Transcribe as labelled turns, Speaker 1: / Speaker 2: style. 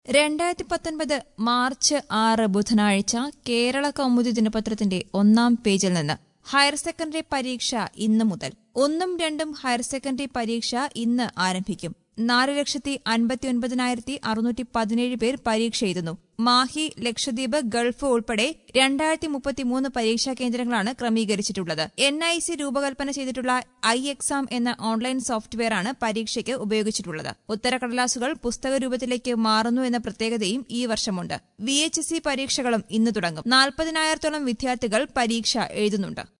Speaker 1: രണ്ടായിരത്തി പത്തൊൻപത് മാർച്ച് ആറ് ബുധനാഴ്ച കേരള കൗമുദി ദിനപത്രത്തിന്റെ ഒന്നാം പേജിൽ നിന്ന് ഹയർ സെക്കൻഡറി പരീക്ഷ ഇന്ന് മുതൽ ഒന്നും രണ്ടും ഹയർ സെക്കൻഡറി പരീക്ഷ ഇന്ന് ആരംഭിക്കും നാല് ലക്ഷത്തി അൻപത്തി ഒൻപതിനായിരത്തി അറുന്നൂറ്റി പതിനേഴ് പേർ പരീക്ഷ എഴുതുന്നു മാഹി ലക്ഷദ്വീപ് ഗൾഫ് ഉൾപ്പെടെ രണ്ടായിരത്തി മുപ്പത്തിമൂന്ന് പരീക്ഷാ കേന്ദ്രങ്ങളാണ് ക്രമീകരിച്ചിട്ടുള്ളത് എൻ ഐ സി രൂപകൽപ്പന ചെയ്തിട്ടുള്ള ഐ എക്സാം എന്ന ഓൺലൈൻ സോഫ്റ്റ്വെയറാണ് പരീക്ഷയ്ക്ക് ഉപയോഗിച്ചിട്ടുള്ളത് ഉത്തരക്കടലാസുകൾ പുസ്തക രൂപത്തിലേക്ക് മാറുന്നു എന്ന പ്രത്യേകതയും ഈ വർഷമുണ്ട് വി എച്ച് സി പരീക്ഷകളും ഇന്ന് തുടങ്ങും നാൽപ്പതിനായിരത്തോളം വിദ്യാർത്ഥികൾ പരീക്ഷ എഴുതുന്നുണ്ട്